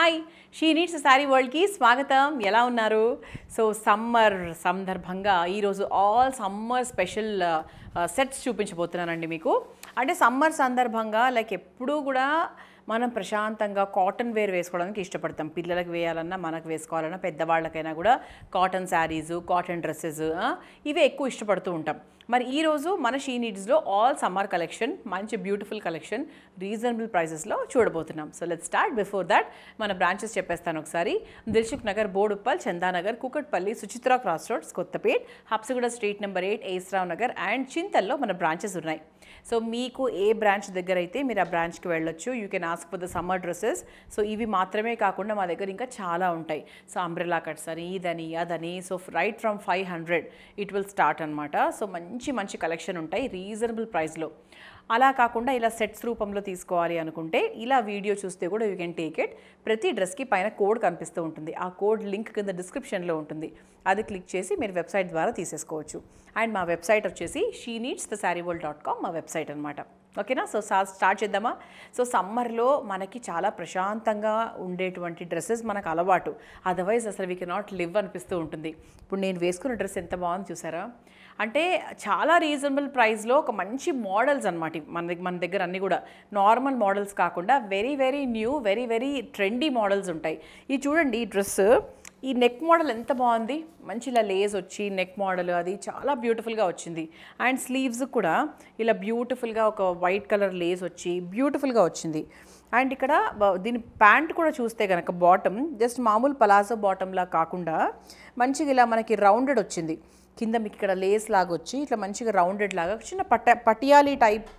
hi she needs saree వరల్డ్కి స్వాగతం ఎలా ఉన్నారు సో సమ్మర్ సందర్భంగా ఈరోజు ఆల్ సమ్మర్ స్పెషల్ సెట్స్ చూపించబోతున్నానండి మీకు అంటే సమ్మర్ సందర్భంగా లైక్ ఎప్పుడూ కూడా మనం ప్రశాంతంగా కాటన్ వేర్ వేసుకోవడానికి ఇష్టపడతాం పిల్లలకు వేయాలన్నా మనకు వేసుకోవాలన్నా పెద్దవాళ్ళకైనా కూడా కాటన్ శారీస్ కాటన్ డ్రెస్సెస్ ఇవే ఎక్కువ ఇష్టపడుతూ ఉంటాం మరి ఈరోజు మన షీ నీడ్స్లో ఆల్ సమ్మర్ కలెక్షన్ మంచి బ్యూటిఫుల్ కలెక్షన్ రీజనబుల్ ప్రైసెస్లో చూడబోతున్నాం so let start before that మన బ్రాంచెస్ చెప్పేస్తాను ఒకసారి Dilsukhnagar Boduppal Chandanagar Kukatpally Suchitra cross roads Kothapet Habsiguda street number eight ASRao Nagar and చింతల్లో మన బ్రాంచెస్ ఉన్నాయి సో మీకు ఏ బ్రాంచ్ దగ్గర అయితే మీరు ఆ బ్రాంచ్కి వెళ్ళొచ్చు you can ask for the summer dresses so ఇవి మాత్రమే కాకుండా మా దగ్గర ఇంకా చాలా ఉంటాయి సో అంబ్రెలా కట్స్ అని ఇదని అదని so right from five hundred it will start అనమాట సో మంచి మంచి కలెక్షన్ ఉంటాయి రీజనబుల్ ప్రైస్లో అలా కాకుండా ఇలా సెట్స్ రూపంలో తీసుకోవాలి అనుకుంటే ఇలా వీడియో చూస్తే కూడా యూ కెన్ టేక్ ఇట్ ప్రతి డ్రెస్కి పైన కోడ్ కనిపిస్తూ ఉంటుంది ఆ కోడ్ లింక్ కింద డిస్క్రిప్షన్లో ఉంటుంది అది క్లిక్ చేసి మీరు వెబ్సైట్ ద్వారా తీసేసుకోవచ్చు అండ్ మా వెబ్సైట్ వచ్చేసి she needs the saree world dot com మా వెబ్సైట్ అనమాట ఓకేనా సో సా స్టార్ట్ చేద్దామా సో సమ్మర్లో మనకి చాలా ప్రశాంతంగా ఉండేటువంటి డ్రెస్సెస్ మనకు అలవాటు అదర్వైజ్ అసలు వీ కెనాట్ లివ్ అనిపిస్తూ ఉంటుంది ఇప్పుడు నేను వేసుకున్న డ్రెస్ ఎంత బాగుంది చూసారా అంటే చాలా రీజనబుల్ ప్రైస్లో ఒక మంచి మోడల్స్ అనమాట మన దగ్గర మన దగ్గర అన్నీ కూడా నార్మల్ మోడల్స్ కాకుండా very very new very very trendy models ఉంటాయి ఇది చూడండి ఈ డ్రెస్ ఈ నెక్ మోడల్ ఎంత బాగుంది మంచి ఇలా లేస్ వచ్చి నెక్ మోడల్ అది చాలా బ్యూటిఫుల్గా వచ్చింది అండ్ స్లీవ్స్ కూడా ఇలా బ్యూటిఫుల్గా ఒక వైట్ కలర్ లేస్ వచ్చి బ్యూటిఫుల్గా వచ్చింది అండ్ ఇక్కడ బ- దీని ప్యాంట్ కూడా చూస్తే కనుక బాటమ్ జస్ట్ మామూలు పలాజో బాటంలా కాకుండా మంచిగా ఇలా మనకి రౌండెడ్ వచ్చింది కింద మీకు ఇక్కడ లేస్ లాగా వచ్చి ఇట్లా మంచిగా రౌండెడ్ లాగా చిన్న పట పటియాలి టైప్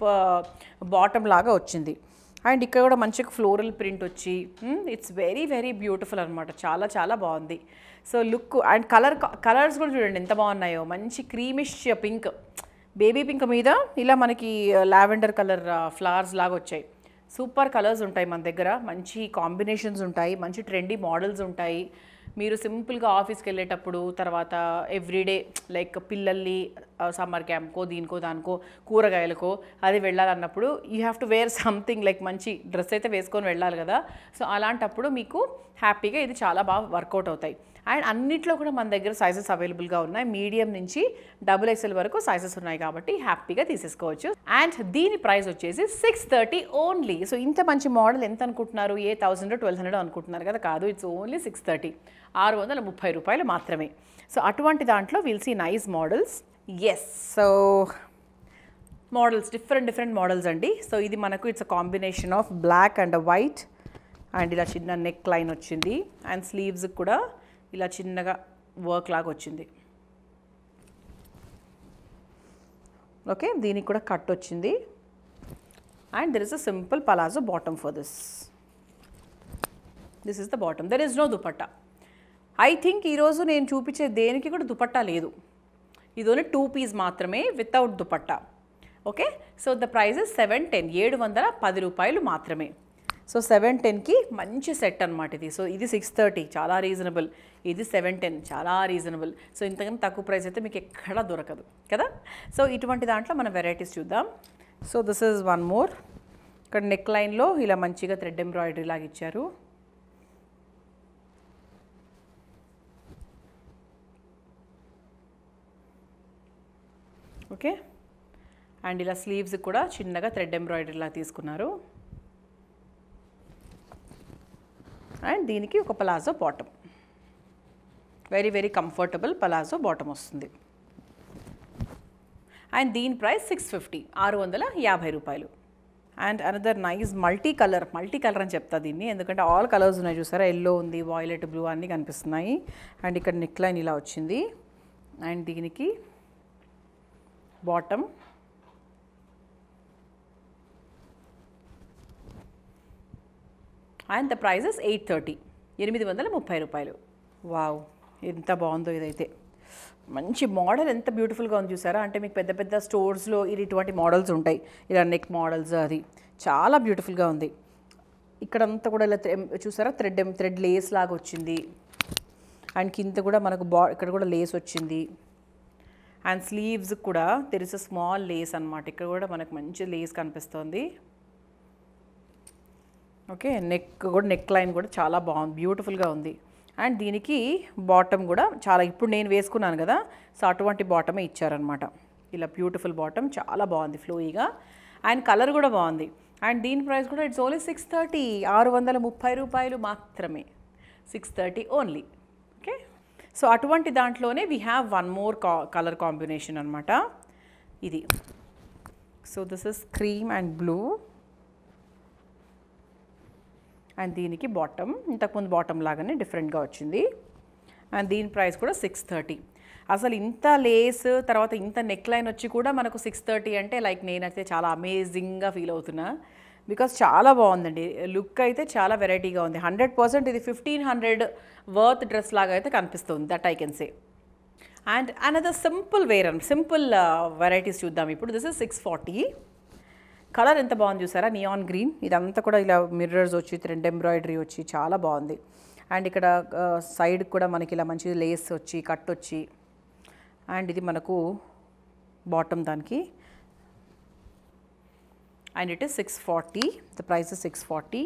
బాటమ్ లాగా వచ్చింది అండ్ ఇక్కడ కూడా మంచిగా ఫ్లోరల్ ప్రింట్ వచ్చి ఇట్స్ వెరీ వెరీ బ్యూటిఫుల్ అనమాట చాలా చాలా బాగుంది so look and colour colours కూడా చూడండి ఎంత బాగున్నాయో మంచి క్రీమిష్ పింక్ బేబీ పింక్ మీద ఇలా మనకి లావెండర్ కలర్ ఫ్లవర్స్ లాగా వచ్చాయి సూపర్ కలర్స్ ఉంటాయి మన దగ్గర మంచి కాంబినేషన్స్ ఉంటాయి మంచి ట్రెండీ మోడల్స్ ఉంటాయి మీరు సింపుల్గా ఆఫీస్కి వెళ్ళేటప్పుడు తర్వాత ఎవ్రీడే లైక్ పిల్లల్ని సమ్మర్ క్యాంప్కో దీనికో దానికో కూరగాయలకో అది వెళ్ళాలన్నప్పుడు you have to wear something like మంచి డ్రెస్ అయితే వేసుకొని వెళ్ళాలి కదా సో అలాంటప్పుడు మీకు హ్యాపీగా ఇది చాలా బాగా వర్కౌట్ అవుతాయి అండ్ అన్నిట్లో కూడా మన దగ్గర సైజెస్ అవైలబుల్గా ఉన్నాయి మీడియం నుంచి డబుల్ ఎక్స్ఎల్ వరకు సైజెస్ ఉన్నాయి కాబట్టి హ్యాపీగా తీసేసుకోవచ్చు అండ్ దీని ప్రైస్ వచ్చేసి సిక్స్ థర్టీ ఓన్లీ సో ఇంత మంచి మోడల్ ఎంత అనుకుంటున్నారు ఏ థౌసండ్ ట్వెల్వ్ హండ్రెడ్ అనుకుంటున్నారు కదా కాదు ఇట్స్ ఓన్లీ సిక్స్ థర్టీ ఆరు వందల ముప్పై రూపాయలు మాత్రమే సో అటువంటి దాంట్లో will see nice models yes so models different different models అండి సో ఇది మనకు it's uh combination of black and white and ఇలా చిన్న నెక్ లైన్ వచ్చింది అండ్ స్లీవ్స్ కూడా ఇలా చిన్నగా వర్క్ లాగా వచ్చింది ఓకే దీనికి కూడా కట్ వచ్చింది and there is a simple palazzo bottom for this this is the bottom there is no dupatta I think ఈరోజు నేను చూపించే దేనికి కూడా దుపట్టా లేదు ఇది ఓన్లీ టూ పీస్ మాత్రమే without dupatta okay so the price is seven ten ఏడు వందల పది రూపాయలు మాత్రమే సో సెవెన్ టెన్కి మంచి సెట్ అనమాట ఇది సో ఇది సిక్స్ థర్టీ చాలా రీజనబుల్ ఇది సెవెన్ టెన్ చాలా రీజనబుల్ సో ఇంతకన్నా తక్కువ ప్రైస్ అయితే మీకు ఎక్కడా దొరకదు కదా సో ఇటువంటి దాంట్లో మనం వెరైటీస్ చూద్దాం so this is one more ఇక్కడ నెక్ లైన్లో ఇలా మంచిగా థ్రెడ్ ఎంబ్రాయిడరీ లాగా ఇచ్చారు ఓకే అండ్ ఇలా స్లీవ్స్ కూడా చిన్నగా థ్రెడ్ ఎంబ్రాయిడరీలా తీసుకున్నారు అండ్ దీనికి ఒక palazzo bottom very very comfortable palazzo bottom వస్తుంది అండ్ దీని ప్రైస్ సిక్స్ ఫిఫ్టీ ఆరు వందల యాభై రూపాయలు and another nice multi colour multi colour అని చెప్తా దీన్ని ఎందుకంటే ఆల్ కలర్స్ ఉన్నాయి చూసారా ఎల్లో ఉంది వాయిలెట్ బ్లూ అన్నీ కనిపిస్తున్నాయి అండ్ ఇక్కడ నెక్ లైన్ ఇలా వచ్చింది అండ్ దీనికి bottom and the prizes eight thirty ఎనిమిది వందల ముప్పై రూపాయలు వావ్ ఎంత బాగుందో ఇదైతే మంచి మోడల్ ఎంత బ్యూటిఫుల్గా ఉంది చూసారా అంటే మీకు పెద్ద పెద్ద స్టోర్స్లో ఇది ఇటువంటి మోడల్స్ ఉంటాయి ఇలా నెక్ మోడల్స్ అది చాలా బ్యూటిఫుల్గా ఉంది ఇక్కడంతా కూడా ఇలా థ్రె- చూసారా థ్రెడ్ థ్రెడ్ లేస్ లాగా వచ్చింది అండ్ కింద కూడా మనకు బా ఇక్కడ కూడా లేస్ వచ్చింది అండ్ స్లీవ్స్ కూడా there is a small lace అనమాట ఇక్కడ కూడా మనకు మంచి లేస్ కనిపిస్తుంది ఓకే నెక్ కూడా నెక్ లైన్ కూడా చాలా బాగుంది బ్యూటిఫుల్గా ఉంది అండ్ దీనికి బాటమ్ కూడా చాలా ఇప్పుడు నేను వేసుకున్నాను కదా సో అటువంటి బాటమే ఇచ్చారనమాట ఇలా బ్యూటిఫుల్ బాటమ్ చాలా బాగుంది ఫ్లోయిగా అండ్ కలర్ కూడా బాగుంది అండ్ దీని ప్రైస్ కూడా ఇట్స్ ఓన్లీ సిక్స్ థర్టీ ఆరు వందల ముప్పై రూపాయలు మాత్రమే six thirty only okay so అటువంటి దాంట్లోనే వీ హ్యావ్ వన్ మోర్ కా కలర్ కాంబినేషన్ అనమాట ఇది so this is cream and blue and దీనికి బాటమ్ ఇంతకుముందు బాటమ్ లాగానే డిఫరెంట్గా వచ్చింది అండ్ దీని ప్రైస్ కూడా సిక్స్ థర్టీ అసలు ఇంత లేస్ తర్వాత ఇంత నెక్ లైన్ వచ్చి కూడా మనకు సిక్స్ థర్టీ అంటే లైక్ నేనైతే చాలా అమేజింగ్గా ఫీల్ అవుతున్నా బికాస్ చాలా బాగుందండి లుక్ అయితే చాలా వెరైటీగా ఉంది హండ్రెడ్ పర్సెంట్ ఇది ఫిఫ్టీన్ హండ్రెడ్ వర్త్ డ్రెస్ లాగా అయితే కనిపిస్తుంది that I can say and another simple wear and simple varieties చూద్దాం ఇప్పుడు this is six forty colour ఎంత బాగుంది చూసారా నియాన్ గ్రీన్ ఇదంతా కూడా ఇలా మిర్రర్స్ వచ్చి థ్రెడ్ ఎంబ్రాయిడరీ వచ్చి చాలా బాగుంది అండ్ ఇక్కడ సైడ్ కూడా మనకి ఇలా మంచి లేస్ వచ్చి కట్ వచ్చి అండ్ ఇది మనకు బాటమ్ దానికి and it is six forty the price six forty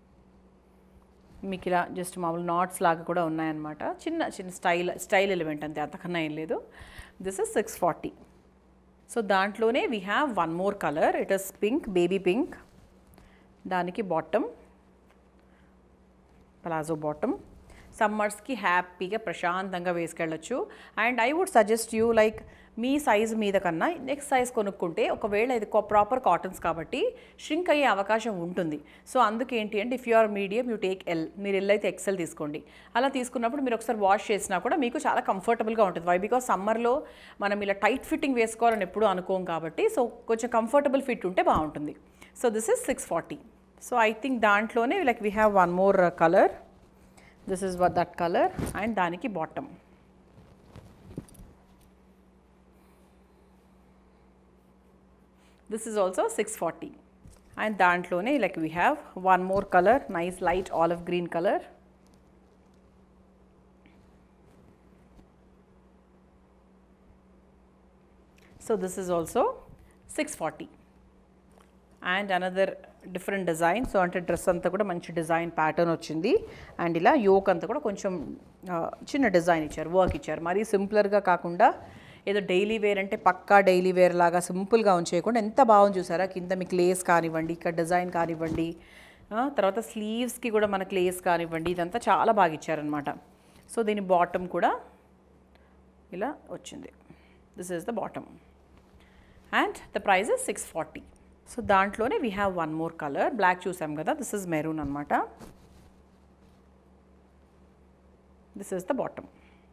మీకు ఇలా జస్ట్ మామూలు నాట్స్ లాగా కూడా ఉన్నాయన్నమాట చిన్న చిన్న స్టైల్ స్టైల్ ఎలిమెంట్ అంతే అంతకన్నా ఏం లేదు this is six forty so దాంట్లోనే we have one more colour it is pink baby pink దానికి బాటమ్ ప్లాజో బాటమ్ సమ్మర్స్కి హ్యాపీగా ప్రశాంతంగా వేసుకెళ్ళచ్చు and I would suggest you like మీ సైజ్ మీద కన్నా నెక్స్ట్ సైజ్ కొనుక్కుంటే ఒకవేళ ఇది ప్రాపర్ కాటన్స్ కాబట్టి షింక్ అయ్యే అవకాశం ఉంటుంది సో అందుకేంటి అంటే if you are medium you take L మీరు ఎల్ అయితే ఎక్సెల్ తీసుకోండి అలా తీసుకున్నప్పుడు మీరు ఒకసారి వాష్ చేసినా కూడా మీకు చాలా కంఫర్టబుల్గా ఉంటుంది వై బికాస్ సమ్మర్లో మనం ఇలా టైట్ ఫిట్టింగ్ వేసుకోవాలని ఎప్పుడూ అనుకోం కాబట్టి సో కొంచెం కంఫర్టబుల్ ఫిట్ ఉంటే బాగుంటుంది so this is six forty so I think దాంట్లోనే like we have one more colour this is what that colour and దానికి bottom this is also six forty and దాంట్లోనే like we have one more colour nice light olive green colour so this is also six forty and another different design so అంటే dress అంతా కూడా మంచి design pattern వచ్చింది and ఇలా yoke అంతా కూడా కొంచెం ఆ, చిన్న డిజైన్ ఇచ్చారు వర్క్ ఇచ్చారు మరీ సింపులర్గా కాకుండా ఏదో డైలీ వేర్ అంటే పక్కా డైలీ వేర్ లాగా సింపుల్గా ఉంచేయకుండా ఎంత బాగుంది చూసారా కింద మీకు లేస్ కానివ్వండి ఇక్కడ డిజైన్ కానివ్వండి ఆ, తర్వాత స్లీవ్స్కి కూడా మనకు లేస్ కానివ్వండి ఇదంతా చాలా బాగా ఇచ్చారనమాట సో దీని బాటమ్ కూడా ఇలా వచ్చింది this is the bottom and the price is six forty so దాంట్లోనే we have one more colour black చూసాం కదా దిస్ ఇస్ మెరూన్ అనమాట this is the bottom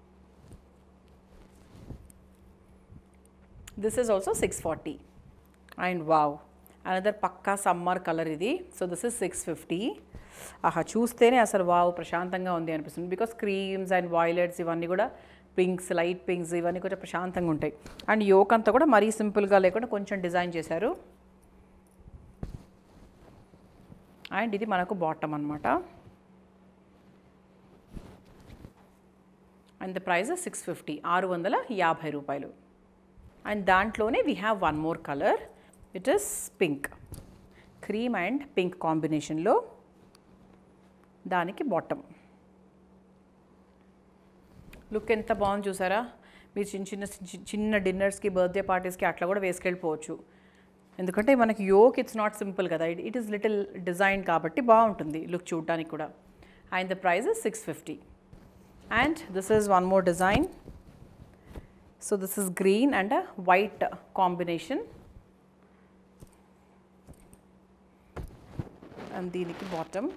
this is also six forty and wow another పక్కా summer colour ఇది so this is six fifty ఆహా చూస్తేనే అసలు wow ప్రశాంతంగా ఉంది అనిపిస్తుంది బికాస్ క్రీమ్స్ అండ్ వాయిలెట్స్ ఇవన్నీ కూడా పింక్స్ లైట్ పింక్స్ ఇవన్నీ కొంచెం ప్రశాంతంగా ఉంటాయి అండ్ యోక్ అంతా కూడా మరీ సింపుల్గా లేకుండా కొంచెం డిజైన్ చేశారు అండ్ ఇది మనకు బాటమ్ అనమాట and the price six fifty ఆరు వందల యాభై రూపాయలు అండ్ దాంట్లోనే we have one more colour it is pink cream and pink కాంబినేషన్లో దానికి బాటమ్ లుక్ ఎంత బాగుంది చూసారా మీరు చిన్న చిన్న చి- చిన్న డిన్నర్స్కి బర్త్డే పార్టీస్కి అట్లా కూడా వేసుకెళ్ళిపోవచ్చు ఎందుకంటే మనకి యోక్ ఇట్స్ నాట్ సింపుల్ కదా it it is little design కాబట్టి బాగుంటుంది లుక్ చూడడానికి కూడా and the price six fifty and this is one more design so this is green and white combination and దీనికి bottom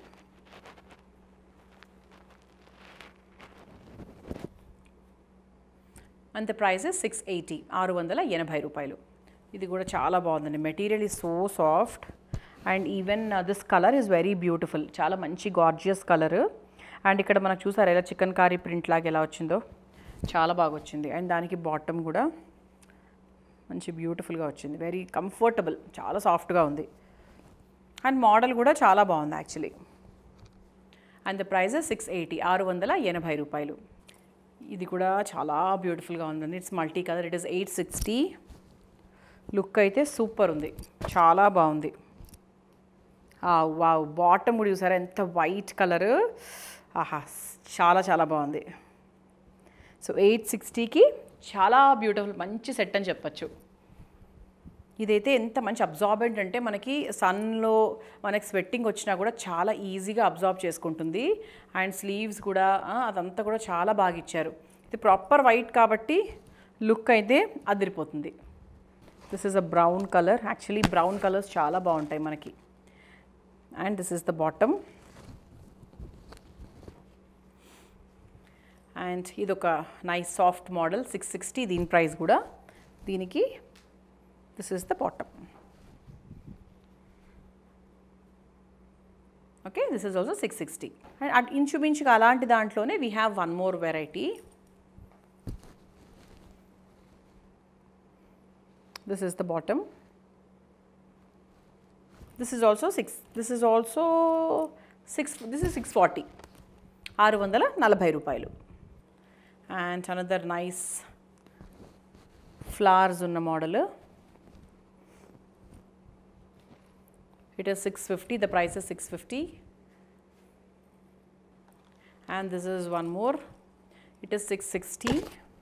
and the price six eighty ఆరు వందల ఎనభై రూపాయలు ఇది కూడా చాలా బాగుందండి material is so soft and even this colour is very beautiful చాలా మంచి గార్జియస్ కలర్ అండ్ ఇక్కడ మనకు చూసారు ఎలా చికెన్ కారీ ప్రింట్ లాగా ఎలా వచ్చిందో చాలా బాగా వచ్చింది అండ్ దానికి బాటమ్ కూడా మంచి బ్యూటిఫుల్గా వచ్చింది వెరీ కంఫర్టబుల్ చాలా సాఫ్ట్గా ఉంది అండ్ మోడల్ కూడా చాలా బాగుంది actually and the price six eighty ఆరు వందల ఎనభై రూపాయలు ఇది కూడా చాలా బ్యూటిఫుల్గా ఉందండి it's multi colour it is eight sixty look అయితే సూపర్ ఉంది చాలా బాగుంది వా బాటమ్ కూడా చూసారా ఎంత వైట్ కలర్ ఆహా చాలా చాలా బాగుంది సో ఎయిట్ సిక్స్టీకి చాలా బ్యూటిఫుల్ మంచి సెట్ అని చెప్పచ్చు ఇదైతే ఎంత మంచి అబ్జార్బెంట్ అంటే మనకి సన్లో మనకి స్వెట్టింగ్ వచ్చినా కూడా చాలా ఈజీగా అబ్జార్బ్ చేసుకుంటుంది అండ్ స్లీవ్స్ కూడా ఆ, అదంతా కూడా చాలా బాగా ఇచ్చారు ఇది ప్రాపర్ వైట్ కాబట్టి లుక్ అయితే అదిరిపోతుంది this is a brown colour actually brown colours చాలా బాగుంటాయి మనకి and this is the bottom and ఇది ఒక nice soft model six sixty దీని ప్రైస్ కూడా దీనికి this is the bottom okay this is also six sixty and ఇంచుమించుగా అలాంటి దాంట్లోనే we have one more variety this is the bottom this is also six this is also six this is six forty ఆరు వందల నలభై రూపాయలు and another nice flowers ఉన్న model it is six fifty the price is six fifty and this is one more it is six sixty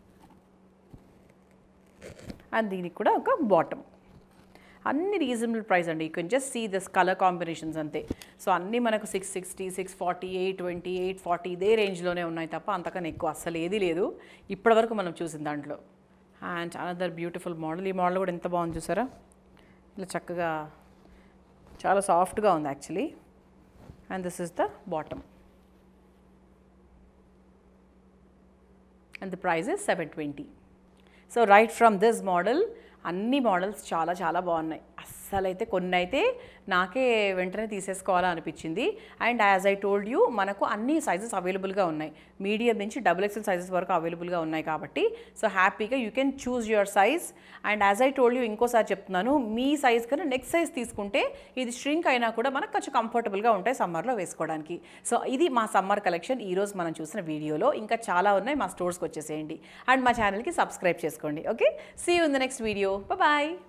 and దీనికి కూడా ఒక bottom అన్ని reasonable price అండి you can just see this colour combinations అంతే so అన్నీ మనకు six sixty six forty eight twenty eight forty ఇదే రేంజ్లోనే ఉన్నాయి తప్ప అంతకన్నా ఎక్కువ అస్సలు ఏది లేదు ఇప్పటివరకు మనం చూసిన దాంట్లో అండ్ అనదర్ బ్యూటిఫుల్ మోడల్ ఈ మోడల్ కూడా ఎంత బాగుంది చూసారా ఇలా చక్కగా చాలా సాఫ్ట్గా ఉంది actually and this is the bottom and the price is seven twenty so right from this model అన్ని మోడల్స్ చాలా చాలా బాగున్నాయి అస్సలైతే కొన్ని అయితే నాకే వెంటనే తీసేసుకోవాలా అనిపించింది and as I told you మనకు అన్ని సైజెస్ అవైలబుల్గా ఉన్నాయి మీడియం నుంచి డబుల్ ఎక్స్ఎల్ సైజెస్ వరకు అవైలబుల్గా ఉన్నాయి కాబట్టి సో హ్యాపీగా you can choose your size and as I told you ఇంకోసారి చెప్తున్నాను మీ సైజ్ కన్నా నెక్స్ట్ సైజ్ తీసుకుంటే ఇది ష్రింక్ అయినా కూడా మనకు కొంచెం కంఫర్టబుల్గా ఉంటాయి సమ్మర్లో వేసుకోవడానికి సో ఇది మా సమ్మర్ కలెక్షన్ ఈరోజు మనం చూసిన వీడియోలో ఇంకా చాలా ఉన్నాయి మా స్టోర్స్కి వచ్చేసేయండి అండ్ మా ఛానల్కి సబ్స్క్రైబ్ చేసుకోండి okay see you in the next video bye